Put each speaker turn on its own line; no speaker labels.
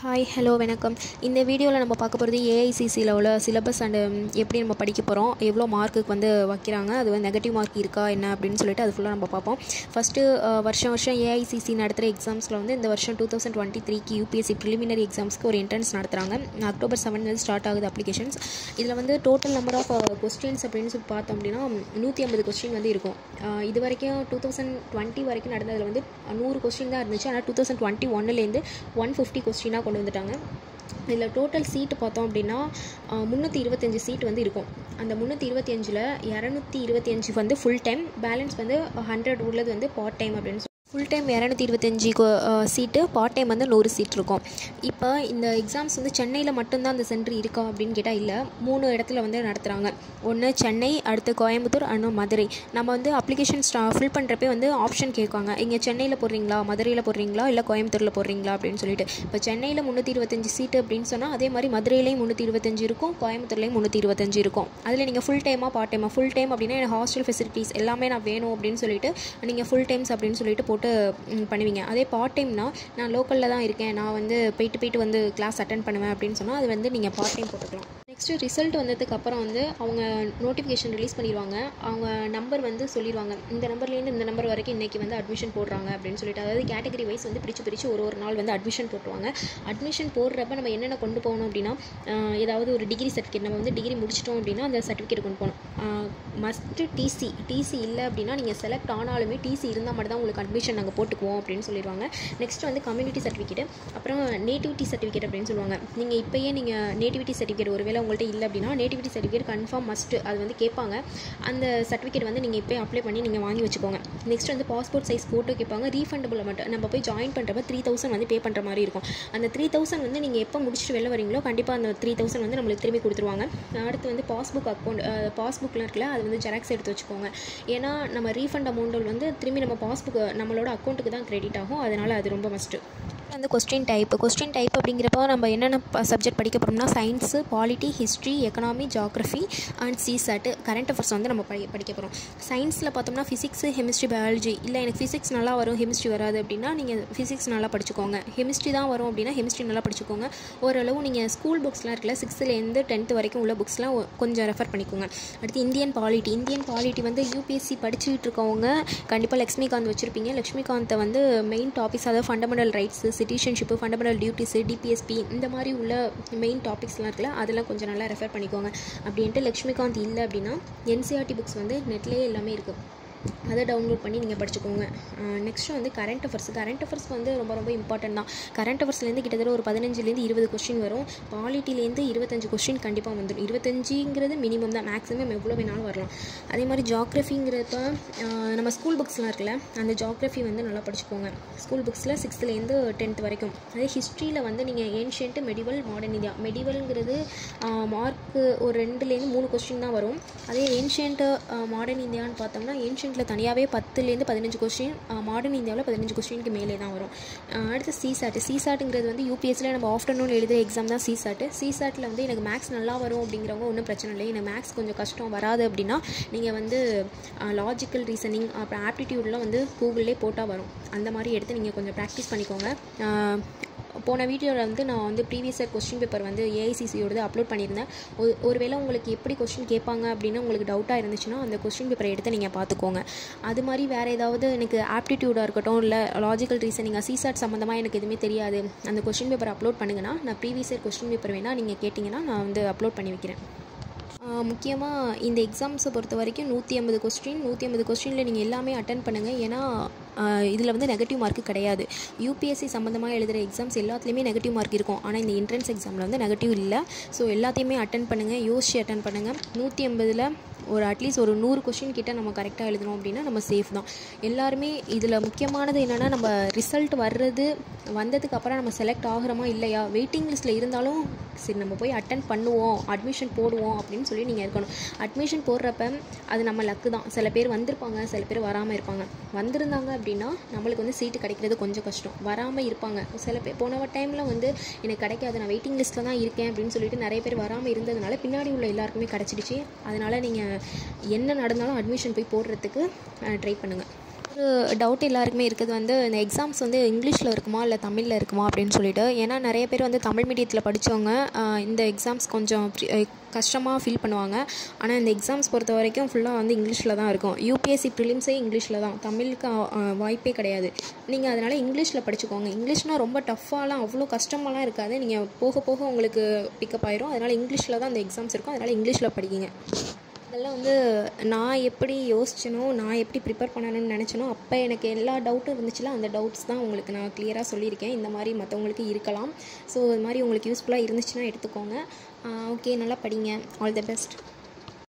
hi hello வணக்கம் இந்த வீடியோவில் நம்ம பார்க்க போகிறது ஏஐசிசியில் உள்ள சிலபஸ் அண்டு எப்படி நம்ம படிக்க போகிறோம் எவ்வளோ மார்க்குக்கு வந்து வைக்கிறாங்க அது வந்து நெகட்டிவ் மார்க் இருக்கா என்ன அப்படின்னு சொல்லிட்டு அது ஃபுல்லாக நம்ம பார்ப்போம் ஃபஸ்ட்டு வருஷம் வருஷம் ஏஐசிசி நடத்துகிற எக்ஸாம்ஸில் வந்து இந்த வருஷம் டூ தௌசண்ட் டுவெண்ட்டி த்ரீக்கு யூபிஎஸ்சி ப்ரிலிமினரி எக்ஸாம்ஸ்க்கு ஒரு என்ட்ரன்ஸ் நடத்துகிறாங்க அக்டோபர் செவன்லேருந்து ஸ்டார்ட் ஆகுது அப்ளிகேஷன்ஸ் இதில் வந்து டோட்டல் நம்பர் ஆஃப் கொஸ்டின்ஸ் அப்படின்னு சொல்லி பார்த்தோம் அப்படின்னா நூற்றி ஐம்பது கொஸ்டின் வந்து இருக்கும் அஹ் இது வரைக்கும் டூ தௌசண்ட் டுவெண்ட்டி வரைக்கும் நடந்ததில் வந்து நூறு கொஸ்டின் தான் இருந்துச்சு ஆனால் டூ தௌசண்ட் டுவெண்ட்டி ஒன்னுலேருந்து ஒன் ஃபிஃப்டி கொஸ்டினாக கொண்டு வந்துட்டாங்க இதில் டோட்டல் சீட்டு பார்த்தோம் அப்படின்னா முந்நூற்றி இருபத்தஞ்சி சீட் வந்து இருக்கும் அந்த முந்நூற்றி இருபத்தி அஞ்சில் இரநூத்தி இருபத்தி அஞ்சு வந்து ஃபுல் டைம் பேலன்ஸ் வந்து ஹண்ட்ரட் உள்ளது வந்து பார்ட் டைம் அப்படின்னு சொல்லி ஃபுல் டைம் இரநூத்தி இருபத்தஞ்சி சீட்டு பார்ட் டைம் வந்து நூறு சீட் இருக்கும் இப்போ இந்த எக்ஸாம்ஸ் வந்து சென்னையில் மட்டும்தான் அந்த சென்டர் இருக்கா அப்படின்னு கேட்டால் இல்லை மூணு இடத்துல வந்து நடத்துகிறாங்க ஒன்று சென்னை அடுத்து கோயம்புத்தூர் இன்னும் மதுரை நம்ம வந்து அப்ளிகேஷன் ஸ்டா ஃபில் பண்ணுறப்பே வந்து ஆப்ஷன் கேட்காங்க இங்கே சென்னையில் போடுறீங்களா மதுரையில் போடுறீங்களா இல்லை கோயம்புத்தூரில் போடுறீங்களா அப்படின்னு சொல்லிட்டு இப்போ சென்னையில் முந்நூற்றி இருபத்தஞ்சி சீட்டு அப்படின்னு சொன்னால் அதே மாதிரி மதுரையிலையும் முந்நூற்றி இருபத்தஞ்சி இருக்கும் கோயம்புத்தூர்லேயும் முந்நூற்றி இருபத்தஞ்சி இருக்கும் அதில் நீங்கள் ஃபுல் டைமாக பார்ட் டைமாக ஃபுல் டைம் அப்படின்னா எனக்கு ஹாஸ்டல் ஃபெசிலிட்டிஸ் எல்லாமே நான் வேணும் அப்படின்னு சொல்லிட்டு நீங்கள் ஃபுல் டைம்ஸ் அப்படின்னு சொல்லிட்டு போட்டு ம், பண்ணுவீங்க அதே பார்ட் டைம்னா நான் லோக்கலில் தான் இருக்கேன் நான் வந்து போயிட்டு போயிட்டு வந்து கிளாஸ் அட்டன் பண்ணுவேன் அப்படின்னு சொன்னால் அது வந்து நீங்கள் பார்ட் டைம் போட்டுக்கலாம் நெக்ஸ்ட்டு ரிசல்ட் வந்ததுக்கு அப்புறம் வந்து அவங்க நோட்டிஃபிகேஷன் ரிலீஸ் பண்ணிடுவாங்க அவங்க நம்பர் வந்து சொல்லிடுவாங்க இந்த நம்பர்லேருந்து இந்த நம்பர் வரைக்கும் இன்றைக்கி வந்து அட்மிஷன் போடுறாங்க அப்படின்னு சொல்லிட்டு அதாவது கேட்டகரி வைஸ் வந்து பிரித்து பிரித்து ஒரு ஒரு நாள் வந்து அட்மிஷன் போட்டுருவாங்க அட்மிஷன் போடுறப்ப நம்ம என்னென்ன கொண்டு போகணும் அப்படின்னா ஆஹ் ஏதாவது ஒரு டிகிரி சர்டிஃபிகேட் நம்ம வந்து டிகிரி முடிச்சிட்டோம் அப்படின்னா அந்த சர்டிஃபிகேட் கொண்டு போகணும் மஸ்ட்டு டிசி டிசி இல்லை அப்படின்னா நீங்கள் செலக்ட் ஆனாலுமே டிசி இருந்தால் மட்டும் தான் உங்களுக்கு அட்மிஷன் நாங்கள் போட்டுக்குவோம் அப்படின்னு சொல்லிடுவாங்க நெக்ஸ்ட் வந்து கம்யூனிட்டி சர்டிஃபிகேட் அப்புறம் நேட்டிவிட்டி சர்டிஃபிகேட் அப்படின்னு சொல்லுவாங்க நீங்கள் இப்போயே நீங்கள் நேட்டிவிட்டி சர்டிஃபிகேட் ஒருவேளை உங்கள்கிட்ட இல்லை அப்படின்னா நேட்டிவிட்டி சர்டிஃபிகேட் கன்ஃபார்ம் மஸ்ட்டு அது வந்து கேட்பாங்க அந்த சர்டிஃபிகேட் வந்து நீங்கள் இப்போயே அப்ளை பண்ணி நீங்கள் வாங்கி வச்சுக்கோங்க நெக்ஸ்ட் வந்து பாஸ்போர்ட் சைஸ் ஃபோட்டோ கேட்பாங்க ரீஃபண்டபிள் அமௌண்ட் நம்ம போய் ஜாயின் பண்ணுறப்ப த்ரீ தௌசண்ட் வந்து பே பண்ணுற மாதிரி இருக்கும் அந்த த்ரீ தௌசண்ட் வந்து நீங்கள் எப்போ முடிச்சுட்டு வெளில வரீங்களோ கண்டிப்பாக அந்த த்ரீ தௌசண்ட் வந்து நம்மளுக்கு திரும்பி கொடுத்துருவாங்க அடுத்து வந்து பாஸ்புக் அக்கௌண்ட் பாஸ்புக்கில் இருக்குல்ல அது வந்து ஜெராக்ஸ் எடுத்து வச்சுக்கோங்க ஏன்னா நம்ம ரீஃபண்ட் அமௌண்ட்டில் வந்து திரும்பி நம்ம பாஸ்புக் நம்மளோட அக்கௌண்ட்டுக்கு தான் கிரெடிட் ஆகும் அதனால் அது ரொம்ப மஸ்ட்டு அந்த கொஸ்டின் டைப் கொஸ்டின் டைப் அப்படிங்கிறப்ப நம்ம என்னென்ன சப்ஜெக்ட் படிக்க போகிறோம்னா science polity history economy geography and CSAT current affairs வந்து நம்ம படி படிக்க போகிறோம் சயின்ஸில் பார்த்தோம்னா ஃபிசிக்ஸு கெமிஸ்ட்ரி பயாலஜி இல்லை எனக்கு ஃபிசிக்ஸ் நல்லா வரும் கெமிஸ்ட்ரி வராது அப்படின்னா நீங்கள் ஃபிசிக்ஸ் நல்லா படிச்சுக்கோங்க கெமிஸ்ட்ரி தான் வரும் அப்படின்னா கெமிஸ்ட்ரி நல்லா படிச்சுக்கோங்க ஓரளவு நீங்கள் ஸ்கூல் புக்ஸ்லாம் இருக்குல்ல சிக்ஸ்த்துலேருந்து டென்த்து வரைக்கும் உள்ள புக்ஸ்லாம் கொஞ்சம் ரெஃபர் பண்ணிக்கோங்க அடுத்து இந்தியன் பாலிட்டி இந்தியன் பாலிட்டி வந்து யூபிஎஸ்சி படிச்சுட்டு இருக்கவங்க கண்டிப்பாக லக்ஷ்மிகாந்த் வச்சுருப்பீங்க லக்ஷ்மிகாந்தை வந்து மெயின் டாபிக்ஸ் அதாவது fundamental rights citizenship fundamental duties DPSP இந்த மாதிரி உள்ள மெயின் டாபிக்ஸ்லாம் இருக்குல்ல அதெல்லாம் கொஞ்சம் நல்லா ரெஃபர் பண்ணிக்கோங்க அப்படின்ட்டு லக்ஷ்மிகாந்த் இல்லை அப்படின்னா என்சிஆர்டி புக்ஸ் வந்து நெட்லேயே எல்லாமே இருக்குது அதை டவுன்லோட் பண்ணி நீங்கள் படிச்சுக்கோங்க நெக்ஸ்ட்டு வந்து கரண்ட் அஃபேர்ஸ் கரண்ட் அஃபேர்ஸ் வந்து ரொம்ப ரொம்ப இம்பார்ட்டன்ட் தான் கரண்ட் அஃபேர்ஸ்லேருந்து கிட்டத்தட்ட ஒரு பதினஞ்சுலேருந்து இருபது கொஸ்டின் வரும் பாலிட்டிலேருந்து இருபத்தஞ்சு கொஸ்டின் கண்டிப்பாக வந்துடும் இருபத்தஞ்சுங்கிறது மினிமம் தான் மேக்ஸிமம் எவ்வளோ வேணாலும் வரலாம் அதே மாதிரி ஜாக்ரஃபிங்கிறப்ப நம்ம ஸ்கூல் புக்ஸ்லாம் இருக்குல்ல அந்த ஜாக்ரஃபி வந்து நல்லா படிச்சுக்கோங்க ஸ்கூல் புக்ஸில் சிக்ஸ்த்துலேருந்து டென்த் வரைக்கும் அதே ஹிஸ்ட்ரியில் வந்து நீங்கள் ஏன்ஷியன்ட்டு மெடிவல் மாடர்ன் இந்தியா மெடிவல்ங்கிறது மார்க்கு ஒரு ரெண்டுலேருந்து மூணு கொஸ்டின் தான் வரும் அதே ஏன்ஷியன்ட்டு மாடர்ன் இந்தியான்னு பார்த்தோம்னா ஏன்ஷியன்ட்டில் தனியாகவே பத்துலேருந்து பதினஞ்சு கொஸ்டின் மாடர்ன் இந்தியாவில் பதினஞ்சு கொஸ்டினுக்கு மேலே தான் வரும் அஹ் அடுத்து சிசாட் சிசாட்டுங்கிறது வந்து யூபிஎஸ்சியில் நம்ம ஆஃப்டர்நூன் எழுதுகிற எக்ஸாம் தான் சிசாட்டு சிசாட்டில் வந்து எனக்கு மேக்ஸ் நல்லா வரும் அப்படிங்கிறவங்க ஒன்றும் பிரச்சனை இல்லை எனக்கு மேக்ஸ் கொஞ்சம் கஷ்டம் வராது அப்படின்னா நீங்கள் வந்து லாஜிக்கல் ரீசனிங் அப்புறம் ஆப்டிடியூட்லாம் வந்து கூகுள்லேயே போட்டால் வரும் அந்த மாதிரி எடுத்து நீங்கள் கொஞ்சம் ப்ராக்டிஸ் பண்ணிக்கோங்க அஹ் போன வீடியோவில் வந்து நான் வந்து ப்ரீவியஸ் இயர் கொஸ்டின் பேப்பர் வந்து ஏஐசிசியோடது அப்லோட் பண்ணியிருந்தேன் ஒரு ஒருவேளை உங்களுக்கு எப்படி கொஸ்டின் கேட்பாங்க அப்படின்னு உங்களுக்கு டவுட்டாக இருந்துச்சுன்னா அந்த கொஸ்டின் பேப்பரை எடுத்து நீங்கள் பார்த்துக்கோங்க அது மாதிரி வேறு ஏதாவது எனக்கு ஆப்டிடியூடாக இருக்கட்டும் இல்லை லாஜிக்கல் ரீசனிங் சிசாட் சம்மந்தமாக எனக்கு எதுவுமே தெரியாது அந்த கொஸ்டின் பேப்பர் அப்லோட் பண்ணுங்கன்னா நான் ப்ரீவியஸ் இயர் கொஸ்டின் பேப்பர் வேணால் நீங்கள் கேட்டிங்கன்னா நான் வந்து அப்லோட் பண்ணி வைக்கிறேன் முக்கியமாக இந்த எக்ஸாம்ஸை பொறுத்த வரைக்கும் நூற்றி ஐம்பது கொஸ்டின் நூற்றி ஐம்பது கொஸ்டினில் நீங்கள் எல்லாமே அட்டன் பண்ணுங்கள் ஏன்னா இதில் வந்து நெகட்டிவ் மார்க்கு கிடையாது யூபிஎஸ்சி சம்மந்தமாக எழுதுகிற எக்ஸாம்ஸ் எல்லாத்துலேயுமே நெகட்டிவ் மார்க் இருக்கும் ஆனால் இந்த என்ட்ரன்ஸ் எக்ஸாமில் வந்து நெகட்டிவ் இல்லை ஸோ எல்லாத்தையுமே அட்டன் பண்ணுங்கள் யோசிச்சு அட்டன் பண்ணுங்கள் நூற்றி ஐம்பதில் ஒரு அட்லீஸ்ட் ஒரு நூறு கொஷின் கிட்ட நம்ம கரெக்டாக எழுதணும் அப்படின்னா நம்ம சேஃப் தான் எல்லாருமே இதில் முக்கியமானது என்னென்னா நம்ம ரிசல்ட் வர்றது வந்ததுக்கு அப்புறம் நம்ம செலக்ட் ஆகிறோமா இல்லையா வெயிட்டிங் லிஸ்ட்டில் இருந்தாலும் சரி நம்ம போய் அட்டன் பண்ணுவோம் அட்மிஷன் போடுவோம் அப்படின்னு சொல்லி நீங்கள் இருக்கணும் அட்மிஷன் போடுறப்ப அது நம்ம லக்கு தான் சில பேர் வந்திருப்பாங்க சில பேர் வராமல் இருப்பாங்க வந்திருந்தாங்க அப்படின்னா நம்மளுக்கு வந்து சீட்டு கிடைக்கிறது கொஞ்சம் கஷ்டம் வராமல் இருப்பாங்க சில பேர் போன டைமில் வந்து எனக்கு கிடைக்காது நான் வெயிட்டிங் லிஸ்ட்டில் தான் இருக்கேன் அப்படின்னு சொல்லிட்டு நிறைய பேர் வராமல் இருந்ததுனால பின்னாடி உள்ள எல்லாருக்குமே கிடச்சிடுச்சு அதனால் நீங்கள் என்ன நடந்தாலும் அட்மிஷன் போய் போடுறதுக்கு ட்ரை பண்ணுங்கள் ஒரு டவுட் எல்லாருக்குமே இருக்குது வந்து இந்த எக்ஸாம்ஸ் வந்து இங்கிலீஷில் இருக்குமா இல்லை தமிழில் இருக்குமா அப்படின்னு சொல்லிட்டு ஏன்னா நிறைய பேர் வந்து தமிழ் மீடியத்தில் படித்தவங்க இந்த எக்ஸாம்ஸ் கொஞ்சம் கஷ்டமாக ஃபீல் பண்ணுவாங்க ஆனால் இந்த எக்ஸாம்ஸ் பொறுத்த வரைக்கும் ஃபுல்லாக வந்து இங்கிலீஷில் தான் இருக்கும் யூபிஎஸ்சி ப்ரிலிம்ஸே இங்கிலீஷில் தான் தமிழுக்கு அஹ், வாய்ப்பே கிடையாது நீங்கள் அதனால் இங்கிலீஷில் படிச்சுக்கோங்க இங்கிலீஷ்னால் ரொம்ப டஃப்பாலாம் அவ்வளோ கஷ்டமாலாம் இருக்காது நீங்கள் போக போக உங்களுக்கு பிக்கப் ஆயிரும் அதனால் இங்கிலீஷில் தான் அந்த எக்ஸாம்ஸ் இருக்கும் அதனால் இங்கிலீஷில் படிக்கிங்க அதெல்லாம் வந்து நான் எப்படி யோசிச்சனோ நான் எப்படி ப்ரிப்பேர் பண்ணணும்னு நினச்சனோ அப்போ எனக்கு எல்லா டவுட்டும் இருந்துச்சுல அந்த டவுட்ஸ் தான் உங்களுக்கு நான் கிளியராக சொல்லியிருக்கேன் இந்த மாதிரி மற்றவங்களுக்கு இருக்கலாம் ஸோ இது மாதிரி உங்களுக்கு யூஸ்ஃபுல்லாக இருந்துச்சுன்னா எடுத்துக்கோங்க ஓகே நல்லா படிங்க ஆல் தி பெஸ்ட்